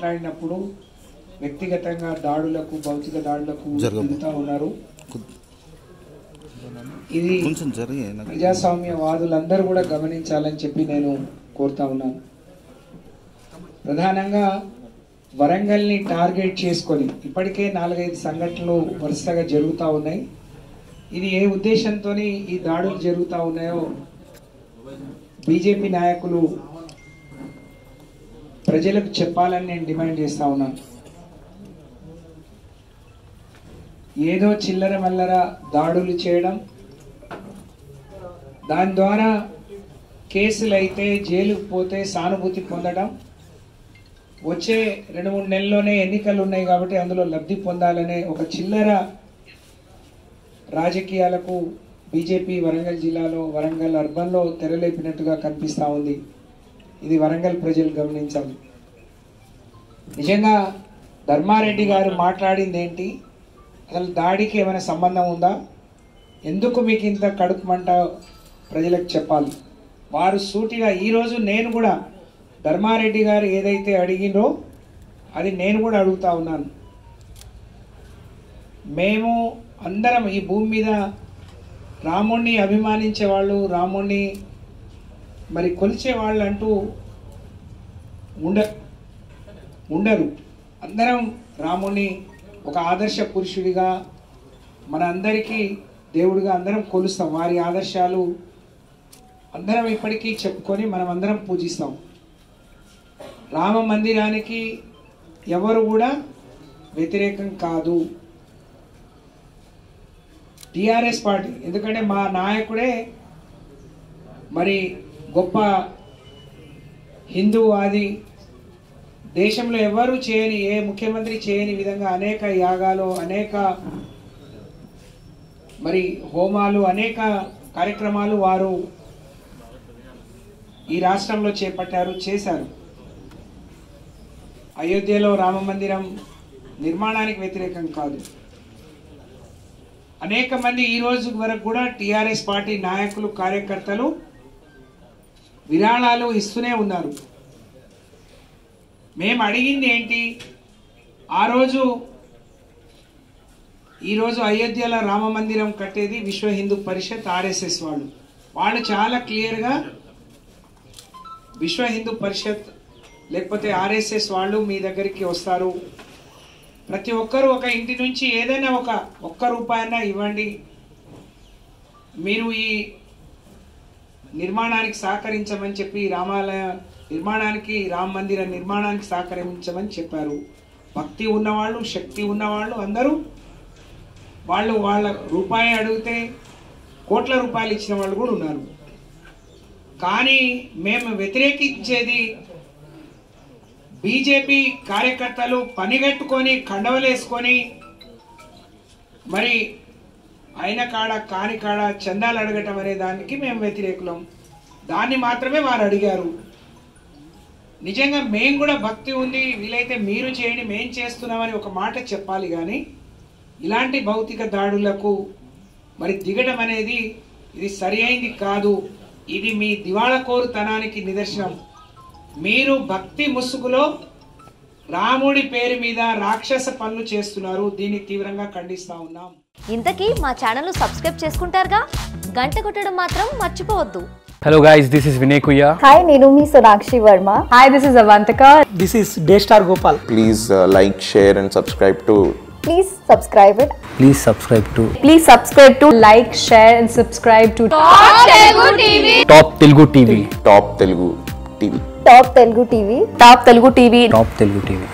మాట్లాడినప్పుడు వ్యక్తిగతంగా దాడులకు భౌతిక దాడులకు జరగదు. దిగుతా ఉన్నారు ఇది కొంచెం జరిగే నాకు ప్రజాస్వామ్యవాదులందరూ కూడా గమనించాలని చెప్పి నేను కోరుతా ఉన్నాను ప్రధానంగా వరంగల్ని టార్గెట్ చేసుకొని ఇప్పటికే నాలుగైదు సంఘటనలు వరుసగా జరుగుతూ ఉన్నాయి ఇది ఏ ఉద్దేశంతో ఈ దాడులు జరుగుతూ ఉన్నాయో బీజేపీ నాయకులు ప్రజలకు చెప్పాలని నేను డిమాండ్ చేస్తా ఉన్నాను ఏదో చిల్లర మల్లర దాడులు చేయడం దాని ద్వారా కేసులు అయితే జైలుకు పోతే సానుభూతి పొందడం వచ్చే రెండు మూడు నెలల్లోనే ఎన్నికలు ఉన్నాయి కాబట్టి అందులో లబ్ధి పొందాలనే ఒక చిల్లర రాజకీయాలకు బీజేపీ వరంగల్ జిల్లాలో వరంగల్ అర్బన్లో తెరలేపినట్టుగా కనిపిస్తూ ఉంది ఇది వరంగల్ ప్రజలు గమనించాలి నిజంగా ధర్మారెడ్డి గారు మాట్లాడింది ఏంటి అసలు దాడికి ఏమైనా సంబంధం ఉందా ఎందుకు మీకు ఇంత కడుపు మంట ప్రజలకు చెప్పాలి వారు సూటిగా ఈరోజు నేను కూడా ధర్మారెడ్డి గారు ఏదైతే అడిగినో అది నేను కూడా అడుగుతా ఉన్నాను మేము అందరం ఈ భూమి మీద రాముణ్ణి అభిమానించే వాళ్ళు రాముణ్ణి మరి కొలిచే వాళ్ళు అంటూ ఉండ ఉండరు అందరం రాముని ఒక ఆదర్శ పురుషుడిగా మన అందరికీ దేవుడిగా అందరం కొలుస్తాం వారి ఆదర్శాలు అందరం ఇప్పటికీ చెప్పుకొని మనం అందరం పూజిస్తాం రామ మందిరానికి ఎవరు కూడా వ్యతిరేకం కాదు టిఆర్ఎస్ పార్టీ ఎందుకంటే మా నాయకుడే మరి గొప్ప హిందూవాది దేశంలో ఎవరు చేయని ఏ ముఖ్యమంత్రి చేయని విధంగా అనేక యాగాలు అనేక మరి హోమాలు అనేక కార్యక్రమాలు వారు ఈ రాష్ట్రంలో చేపట్టారు చేశారు అయోధ్యలో రామ మందిరం నిర్మాణానికి వ్యతిరేకం కాదు అనేక మంది ఈ రోజు వరకు కూడా టిఆర్ఎస్ పార్టీ నాయకులు కార్యకర్తలు విరాళాలు ఇస్తూనే ఉన్నారు మేము అడిగింది ఏంటి ఆ రోజు ఈరోజు అయోధ్యలో రామ మందిరం కట్టేది విశ్వ హిందూ పరిషత్ ఆర్ఎస్ఎస్ వాళ్ళు వాళ్ళు చాలా క్లియర్గా విశ్వ హిందూ పరిషత్ లేకపోతే ఆర్ఎస్ఎస్ వాళ్ళు మీ దగ్గరికి వస్తారు ప్రతి ఒక్కరు ఒక ఇంటి నుంచి ఏదైనా ఒక ఒక్క రూపాయన ఇవ్వండి మీరు ఈ నిర్మాణానికి సహకరించమని చెప్పి రామాలయ నిర్మాణానికి రామ మందిర నిర్మాణానికి సహకరించమని చెప్పారు భక్తి ఉన్నవాళ్ళు శక్తి ఉన్నవాళ్ళు అందరూ వాళ్ళు వాళ్ళ రూపాయి అడిగితే కోట్ల రూపాయలు ఇచ్చిన వాళ్ళు కూడా ఉన్నారు కానీ మేము వ్యతిరేకించేది బీజేపీ కార్యకర్తలు పనిగట్టుకొని కండవలేసుకొని మరి అయిన కాడ కాని కాడ చందాలు అడగటం అనే దానికి మేము వ్యతిరేకులం దాన్ని మాత్రమే వారు అడిగారు నిజంగా మేము కూడా భక్తి ఉంది వీలైతే మీరు చేయండి మేం చేస్తున్నామని ఒక మాట చెప్పాలి కానీ ఇలాంటి భౌతిక దాడులకు మరి దిగడం అనేది ఇది సరి అయింది కాదు ఇది మీ దివాళకోరుతనానికి నిదర్శనం మీరు భక్తి ముసుగులో రాముడి పేరు మీద రాక్షస పనులు చేస్తున్నారు దీన్ని తీవ్రంగా ఖండిస్తా ఉన్నాం ఇంతకీ మా ఛానల్ను సబ్స్క్రైబ్ చేసుకుంటారుగా గంట కొట్టడం మాత్రం మర్చిపోవద్దు Hello guys, this is Vinay Kuya. Hi, నేను మీ Sonakshi Varma Hi, this is Avantika. This is Daystar Gopal. please uh, like, share, and subscribe to please subscribe it Please subscribe to Please subscribe to like, share, and subscribe to Top Telugu TV. Top Telugu TV. Top Telugu TV Top Telugu TV. Top Telugu TV.